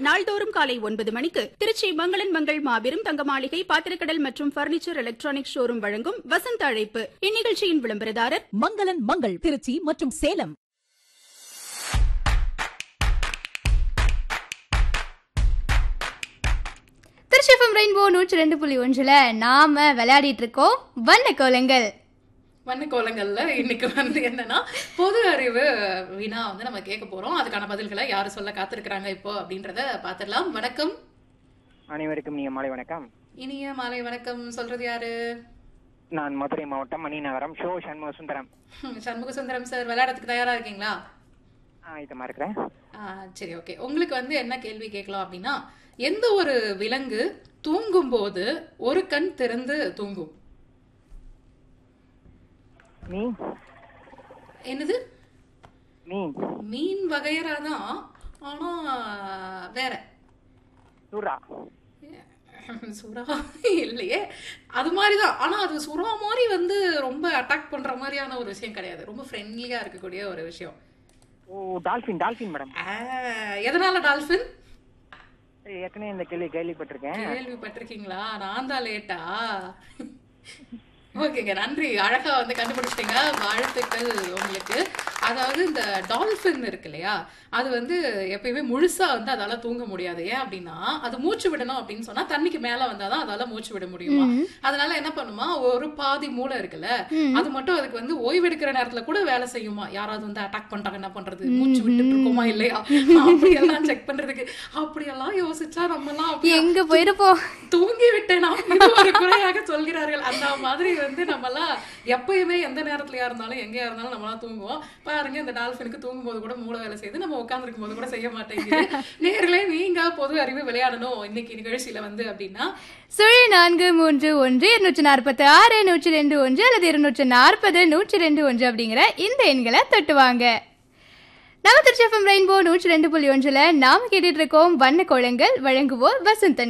நாள்தோறும் காலை ஒன்பது மணிக்கு திருச்சி மங்களன் மங்கள் மாபெரும் தங்க மாளிகை பாத்திரக்கடல் மற்றும் பர்னிச்சர் எலக்ட்ரானிக் ஷோரூம் வழங்கும் வசந்த அழைப்பு இந்நிகழ்ச்சியின் விளம்பரதாரர் மங்களன் மங்கள் திருச்சி மற்றும் சேலம் திருச்சி எஃப்எம் ரெயின்போ நூற்றி ரெண்டு புள்ளி ஒன்றில் நாம விளையாடிட்டு இருக்கோம் வண்ண கோலங்கள் வண்ண கோலங்கள்ல இன்னைக்கு வந்து என்னன்னா பொது அறிவு வினா வந்து நம்ம கேட்க போறோம் அதுக்கான பதில்களை யாரு சொல்ல காத்திருக்கிறாங்க இப்போ அப்படின்றத பாத்துடலாம் வணக்கம் அனைவருக்கும் நீங்க மாலை வணக்கம் இனிய மாலை வணக்கம் சொல்றது யாரு நான் மதுரை மாவட்டம் மணிநகரம் ஷோ சண்முக சுந்தரம் ஹம், சண்முக சுந்தரம் சார் விளையாடுறதுக்கு தயாரா இருக்கீங்களா இதமா இருக்கிறேன் ஆ, சரி ஓகே உங்களுக்கு வந்து என்ன கேள்வி கேட்கலாம் அப்படின்னா எந்த ஒரு விலங்கு தூங்கும் போது ஒரு கண் திறந்து தூங்கும் நீ என்னது நீ மீன் வகையறா தான் ஆனா வேற சூரா சுறா இல்லையே அது மாதிரிதான் ஆனா அது சுறா மாதிரி வந்து ரொம்ப அட்டாக் பண்ற மாதிரியான ஒரு விஷயம் கிடையாது ரொம்ப ஃப்ரெண்ட்லியா இருக்கக்கூடிய ஒரு விஷயம் ஓ டால்பின் டால்பின் மேடம் ஆ, எதனால டால்பின் ஏற்கனவே இந்த கேள்வி கேள்விப்பட்டிருக்கேன் கேள்விப்பட்டிருக்கீங்களா நான் தான் லேட்டா ஓகேங்க நன்றி அழகா வந்து கண்டுபிடிச்சிட்டீங்க வாழ்த்துக்கள் உங்களுக்கு அதாவது இந்த டால்ஃபின் இருக்கு இல்லையா அது வந்து எப்பயுமே முழுசா வந்து அதால தூங்க முடியாது ஏன் அப்படின்னா அது மூச்சு விடணும் அப்படின்னு சொன்னா தண்ணிக்கு மேல வந்தாதான் அதால மூச்சு விட முடியுமா அதனால என்ன பண்ணுமா ஒரு பாதி மூளை இருக்குல்ல அது மட்டும் அதுக்கு வந்து ஓய்வெடுக்கிற நேரத்துல கூட வேலை செய்யுமா யாராவது வந்து அட்டாக் பண்ணிட்டாங்க என்ன பண்றது மூச்சு விட்டுட்டு இருக்கோமா இல்லையா அப்படியெல்லாம் செக் பண்றதுக்கு அப்படியெல்லாம் யோசிச்சா நம்ம எல்லாம் அப்படியே எங்க போயிருப்போம் தூங்கி விட்டேனா இது ஒரு குறையாக சொல்கிறார்கள் அந்த மாதிரி வந்து நம்மலாம் எப்பயுமே எந்த நேரத்துலயா இருந்தாலும் எங்கேயா இருந்தாலும் நம்மலாம் தூங்குவோம் பாருங்க இந்த டால்பினுக்கு தூங்கும் போது கூட மூளை வேலை செய்யுது நம்ம உட்கார்ந்துருக்கும் போது கூட செய்ய மாட்டேங்குது நேர்களே நீங்க பொது அறிவு விளையாடணும் இன்னைக்கு நிகழ்ச்சியில வந்து அப்படின்னா சுழி நான்கு மூன்று ஒன்று இருநூற்றி நாற்பத்தி ஆறு நூற்றி ரெண்டு ஒன்று அல்லது இருநூற்றி நாற்பது நூற்றி ரெண்டு ஒன்று அப்படிங்கிற இந்த எண்களை தொட்டுவாங்க நம்ம திருச்சி எஃப்எம் ரெயின்போ நூற்றி ரெண்டு புள்ளி ஒன்றில் நாம கேட்டுட்டு இருக்கோம் வண்ண கோலங்கள் வழங்குவோர் வசந்தன்